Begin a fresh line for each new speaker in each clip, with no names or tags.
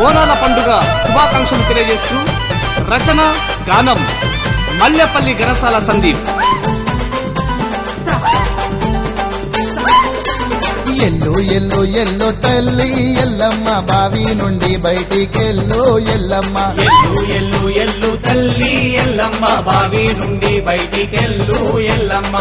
బోనాల పండుగ శుభాకాంక్షలు తెలియజేస్తూ రచన గానం మల్లెపల్లి గరసాల సందీప్
ఎల్లు ఎల్లు ఎల్లు తల్లి ఎల్లమ్మ బావి నుండి బయటికెళ్ళు ఎల్లమ్మ
ఎల్లు ఎల్లు ఎల్లు తల్లి ఎల్లమ్మ బావి నుండి బయటికెళ్ళు ఎల్లమ్మ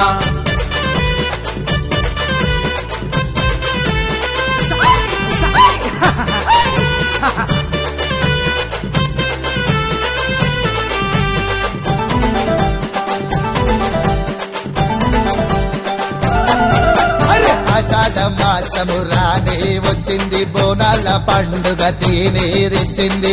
అరే ఆషాఢ మాసము రానే వచ్చింది బోనాల పండుగ తీనేరిచ్చింది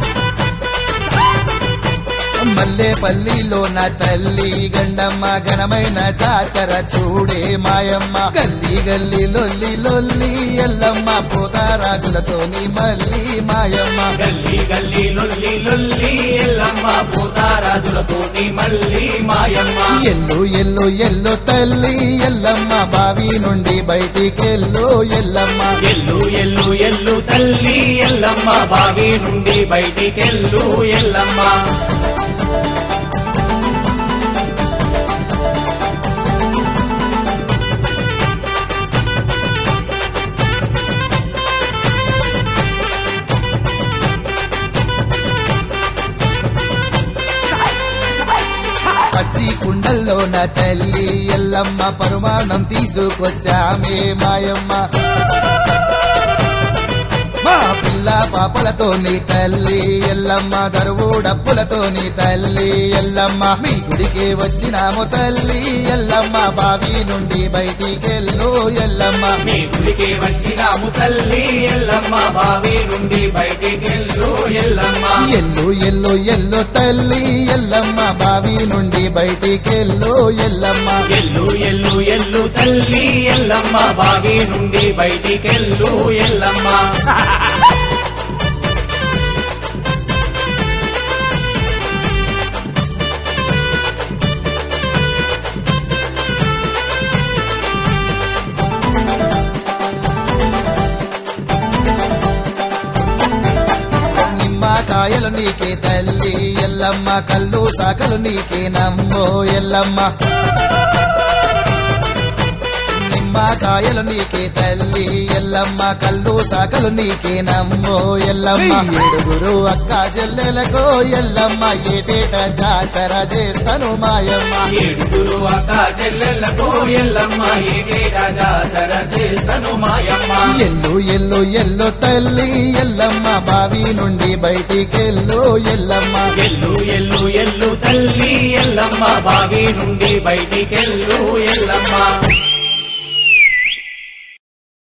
మల్లేపల్లిలో నా తల్లి గండమ్మ ఘనమైన జాతర చూడే మాయమ్మ గల్లి గల్లి లొల్లి లొల్లి ఎల్లమ్మ పోతారాజులతోని మళ్ళీ మాయమ్మ
గల్లి గల్లి లొల్లి లొల్లి ఎల్లమ్మ పోతారాజులతోటి మళ్ళీ మాయమ్మ
ఎల్లు ఎల్లు ఎల్లు తల్లి ఎల్లమ్మ బావి నుండి బయటికెళ్ళు ఎల్లమ్మ
ఎల్లు ఎల్లు ఎల్లు తల్లి ఎల్లమ్మ బావి నుండి బయటికెళ్ళు ఎల్లమ్మ
పచ్చి కుండల్లో నా తల్లి ఎల్లమ్మ పరుమాణం తీసుకొచ్చామే మాయమ్మ మా పిల్ల పాపలతో నీ తల్లి ఎల్లమ్మ దరువు డప్పులతో నీ తల్లి ఎల్లమ్మ మీ గుడికి వచ్చినాము తల్లి ఎల్లమ్మ బావి నుండి బయటికెళ్ళు ఎల్లమ్మ
మీ గుడికి వచ్చినాము తల్లి ఎల్లమ్మ బావి నుండి బయటికెళ్ళు ఎల్లమ్మ
ఎల్లు ఎల్లు ఎల్లు తల్లి ఎల్లమ్మ బావి నుండి బయటికెళ్ళు ఎల్లమ్మ
ఎల్లు ఎల్లు ఎల్లు తల్లి ఎల్లమ్మ బావి నుండి బయటికెళ్ళు ఎల్లమ్మ
నిమ్మకాయలు నీకే తల్లి ఎల్లమ్మ కళ్ళు సాకలు నీకే నమ్మో ఎల్లమ్మ నిమ్మకాయలు నీకే తల్లి ఎల్లమ్మ కళ్ళు సాకలు నీకే నమ్మో ఎల్లమ్మ ఏడుగురు అక్క చెల్లెలకు ఎల్లమ్మ ఏటేట జాతర చేస్తాను మాయమ్మ
ఏడుగురు అక్క చెల్లెళ్ళకు ఎల్లమ్మ ఏటేటా జాతర చేస్తను మాయమ్మ
ఎల్లు ఎల్లు ఎల్లు తల్లి ఎల్లమ్మ బావి నుండి బయటికెళ్ళు ఎల్లమ్మ
ఎల్లు ఎల్లు ఎల్లు తల్లి ఎల్లమ్మ బావి నుండి బయటికెళ్ళు ఎల్లమ్మ